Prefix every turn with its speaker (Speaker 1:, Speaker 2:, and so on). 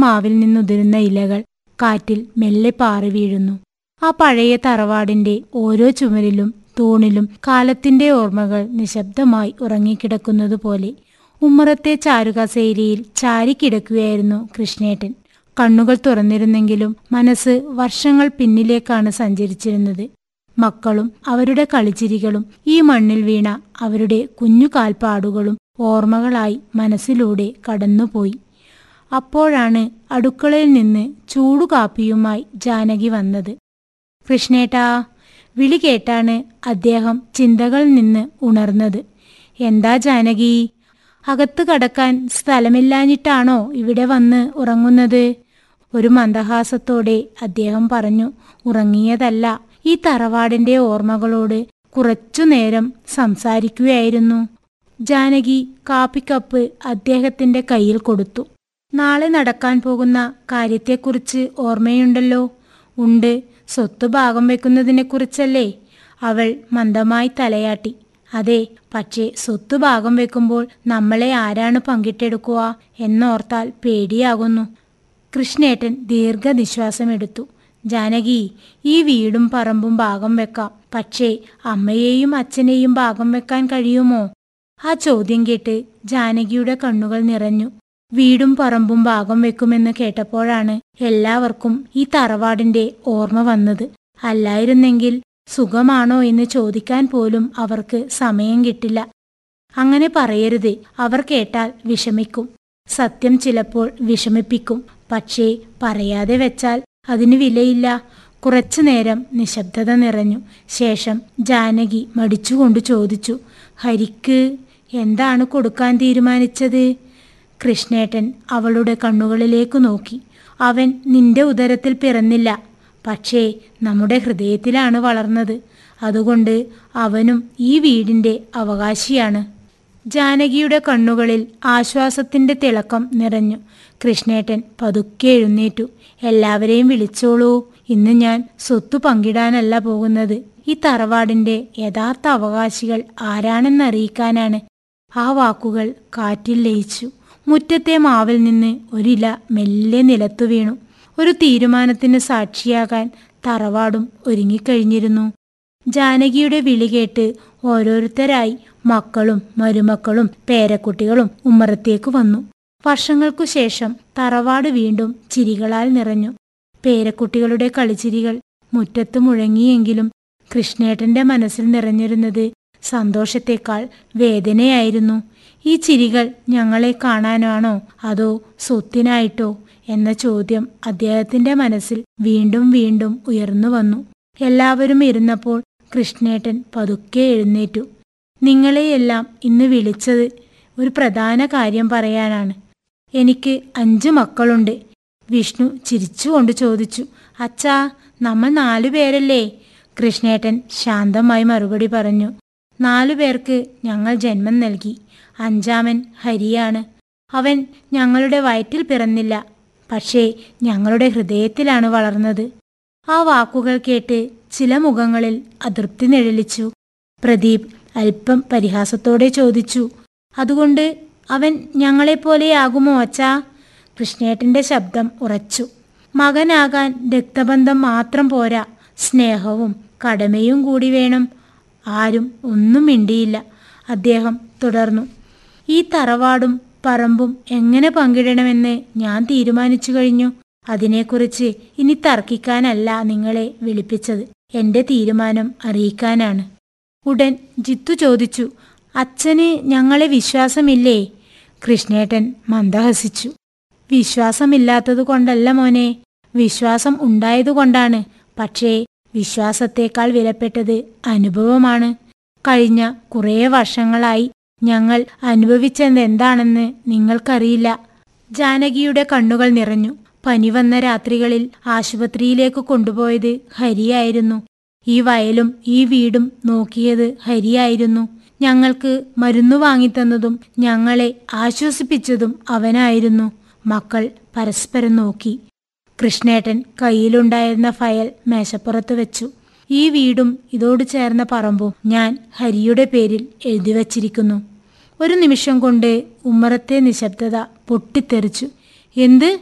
Speaker 1: മാവിൽ നിന്നുതിരുന്ന ഇലകൾ കാറ്റിൽ മെല്ലെ പാറി വീഴുന്നു ആ പഴയ തറവാടിന്റെ ഓരോ ചുമരിലും തൂണിലും കാലത്തിന്റെ ഓർമ്മകൾ നിശബ്ദമായി ഉറങ്ങിക്കിടക്കുന്നതുപോലെ ഉമ്മറത്തെ ചാരുകസേരിയിൽ ചാരിക്കിടക്കുകയായിരുന്നു കൃഷ്ണേട്ടൻ കണ്ണുകൾ തുറന്നിരുന്നെങ്കിലും മനസ്സ് വർഷങ്ങൾ പിന്നിലേക്കാണ് സഞ്ചരിച്ചിരുന്നത് മക്കളും അവരുടെ കളിച്ചിരികളും ഈ മണ്ണിൽ വീണ അവരുടെ കുഞ്ഞു കാൽപ്പാടുകളും ഓർമ്മകളായി മനസ്സിലൂടെ കടന്നുപോയി അപ്പോഴാണ് അടുക്കളയിൽ നിന്ന് ചൂടുകാപ്പിയുമായി ജാനകി വന്നത് കൃഷ്ണേട്ടാ വിളി കേട്ടാണ് അദ്ദേഹം ചിന്തകളിൽ നിന്ന് ഉണർന്നത് എന്താ ജാനകി അകത്ത് കടക്കാൻ സ്ഥലമില്ലാഞ്ഞിട്ടാണോ ഇവിടെ വന്ന് ഉറങ്ങുന്നത് ഒരു മന്ദഹാസത്തോടെ അദ്ദേഹം പറഞ്ഞു ഉറങ്ങിയതല്ല ഈ തറവാടിന്റെ ഓർമ്മകളോട് കുറച്ചുനേരം സംസാരിക്കുകയായിരുന്നു ജാനകി കാപ്പിക്കപ്പ് അദ്ദേഹത്തിന്റെ കയ്യിൽ കൊടുത്തു നാളെ നടക്കാൻ പോകുന്ന കാര്യത്തെക്കുറിച്ച് ഓർമ്മയുണ്ടല്ലോ ഉണ്ട് സ്വത്ത് ഭാഗം വെക്കുന്നതിനെക്കുറിച്ചല്ലേ അവൾ മന്ദമായി തലയാട്ടി അതെ പക്ഷേ സ്വത്ത് ഭാഗം വെക്കുമ്പോൾ നമ്മളെ ആരാണ് പങ്കിട്ടെടുക്കുക എന്നോർത്താൽ പേടിയാകുന്നു കൃഷ്ണേട്ടൻ ദീർഘനിശ്വാസമെടുത്തു ജാനകി ഈ വീടും പറമ്പും ഭാഗം വെക്കാം പക്ഷേ അമ്മയെയും അച്ഛനെയും ഭാഗം വെക്കാൻ കഴിയുമോ ആ ചോദ്യം കേട്ട് ജാനകിയുടെ കണ്ണുകൾ നിറഞ്ഞു വീടും പറമ്പും ഭാഗം വെക്കുമെന്ന് കേട്ടപ്പോഴാണ് എല്ലാവർക്കും ഈ തറവാടിന്റെ ഓർമ്മ വന്നത് അല്ലായിരുന്നെങ്കിൽ സുഖമാണോ എന്ന് ചോദിക്കാൻ പോലും അവർക്ക് സമയം കിട്ടില്ല അങ്ങനെ പറയരുത് അവർ കേട്ടാൽ വിഷമിക്കും സത്യം ചിലപ്പോൾ വിഷമിപ്പിക്കും പക്ഷേ പറയാതെ വെച്ചാൽ അതിന് വിലയില്ല കുറച്ചു നേരം നിശബ്ദത നിറഞ്ഞു ശേഷം ജാനകി മടിച്ചുകൊണ്ട് ചോദിച്ചു ഹരിക്ക് എന്താണ് കൊടുക്കാൻ തീരുമാനിച്ചത് കൃഷ്ണേട്ടൻ അവളുടെ കണ്ണുകളിലേക്ക് നോക്കി അവൻ നിന്റെ ഉദരത്തിൽ പിറന്നില്ല പക്ഷേ നമ്മുടെ ഹൃദയത്തിലാണ് വളർന്നത് അതുകൊണ്ട് അവനും ഈ വീടിന്റെ അവകാശിയാണ് ജാനകിയുടെ കണ്ണുകളിൽ ആശ്വാസത്തിന്റെ തിളക്കം നിറഞ്ഞു കൃഷ്ണേട്ടൻ പതുക്കെ എഴുന്നേറ്റു എല്ലാവരെയും വിളിച്ചോളൂ ഇന്ന് ഞാൻ സ്വത്തു പങ്കിടാനല്ല പോകുന്നത് ഈ തറവാടിന്റെ യഥാർത്ഥ അവകാശികൾ ആരാണെന്നറിയിക്കാനാണ് ആ വാക്കുകൾ കാറ്റിൽ ലയിച്ചു മുറ്റത്തെ മാവിൽ നിന്ന് ഒരില മെല്ലെ നിലത്തു വീണു ഒരു തീരുമാനത്തിന് സാക്ഷിയാകാൻ തറവാടും ഒരുങ്ങിക്കഴിഞ്ഞിരുന്നു ജാനകിയുടെ വിളി കേട്ട് ഓരോരുത്തരായി മക്കളും മരുമക്കളും പേരക്കുട്ടികളും ഉമ്മറത്തേക്ക് വന്നു വർഷങ്ങൾക്കു ശേഷം തറവാട് വീണ്ടും ചിരികളാൽ നിറഞ്ഞു പേരക്കുട്ടികളുടെ കളിച്ചിരികൾ മുറ്റത്ത് മുഴങ്ങിയെങ്കിലും കൃഷ്ണേട്ടന്റെ മനസ്സിൽ നിറഞ്ഞിരുന്നത് സന്തോഷത്തേക്കാൾ വേദനയായിരുന്നു ഈ ചിരികൾ ഞങ്ങളെ കാണാനാണോ അതോ സ്വത്തിനായിട്ടോ എന്ന ചോദ്യം അദ്ദേഹത്തിന്റെ മനസ്സിൽ വീണ്ടും വീണ്ടും ഉയർന്നു വന്നു എല്ലാവരും ഇരുന്നപ്പോൾ കൃഷ്ണേട്ടൻ പതുക്കെ എഴുന്നേറ്റു നിങ്ങളെയെല്ലാം ഇന്ന് വിളിച്ചത് ഒരു പ്രധാന കാര്യം പറയാനാണ് എനിക്ക് അഞ്ച് മക്കളുണ്ട് വിഷ്ണു ചിരിച്ചുകൊണ്ട് ചോദിച്ചു അച്ഛാ നമ്മൾ നാലു പേരല്ലേ കൃഷ്ണേട്ടൻ ശാന്തമായി മറുപടി പറഞ്ഞു നാലു പേർക്ക് ഞങ്ങൾ ജന്മം നൽകി അഞ്ചാമൻ ഹരിയാണ് അവൻ ഞങ്ങളുടെ വയറ്റിൽ പിറന്നില്ല പക്ഷേ ഞങ്ങളുടെ ഹൃദയത്തിലാണ് വളർന്നത് ആ വാക്കുകൾ കേട്ട് ചില മുഖങ്ങളിൽ അതൃപ്തി നിഴലിച്ചു പ്രദീപ് അല്പം പരിഹാസത്തോടെ ചോദിച്ചു അതുകൊണ്ട് അവൻ ഞങ്ങളെപ്പോലെയാകുമോ അച്ഛാ കൃഷ്ണേട്ടന്റെ ശബ്ദം ഉറച്ചു മകനാകാൻ രക്തബന്ധം മാത്രം പോരാ സ്നേഹവും കടമയും കൂടി വേണം ആരും ഒന്നും മിണ്ടിയില്ല അദ്ദേഹം തുടർന്നു ഈ തറവാടും പറമ്പും എങ്ങനെ പങ്കിടണമെന്ന് ഞാൻ തീരുമാനിച്ചു കഴിഞ്ഞു അതിനെക്കുറിച്ച് ഇനി തർക്കിക്കാനല്ല നിങ്ങളെ വിളിപ്പിച്ചത് എന്റെ തീരുമാനം അറിയിക്കാനാണ് ഉടൻ ജിത്തു ചോദിച്ചു അച്ഛന് ഞങ്ങളെ വിശ്വാസമില്ലേ കൃഷ്ണേട്ടൻ മന്ദഹസിച്ചു വിശ്വാസമില്ലാത്തത് കൊണ്ടല്ല മോനെ വിശ്വാസം ഉണ്ടായതുകൊണ്ടാണ് പക്ഷേ വിശ്വാസത്തേക്കാൾ വിലപ്പെട്ടത് അനുഭവമാണ് കഴിഞ്ഞ കുറേ വർഷങ്ങളായി ഞങ്ങൾ അനുഭവിച്ചതെന്താണെന്ന് നിങ്ങൾക്കറിയില്ല ജാനകിയുടെ കണ്ണുകൾ നിറഞ്ഞു പനി വന്ന രാത്രികളിൽ ആശുപത്രിയിലേക്ക് കൊണ്ടുപോയത് ഹരിയായിരുന്നു ഈ വയലും ഈ വീടും നോക്കിയത് ഹരിയായിരുന്നു ഞങ്ങൾക്ക് മരുന്നു വാങ്ങിത്തന്നതും ഞങ്ങളെ ആശ്വസിപ്പിച്ചതും അവനായിരുന്നു മക്കൾ പരസ്പരം നോക്കി കൃഷ്ണേട്ടൻ കയ്യിലുണ്ടായിരുന്ന ഫയൽ മേശപ്പുറത്ത് വെച്ചു ഈ വീടും ഇതോട് ചേർന്ന പറമ്പും ഞാൻ ഹരിയുടെ പേരിൽ എഴുതി വച്ചിരിക്കുന്നു ഒരു നിമിഷം കൊണ്ട് ഉമ്മറത്തെ നിശബ്ദത പൊട്ടിത്തെറിച്ചു എന്ത്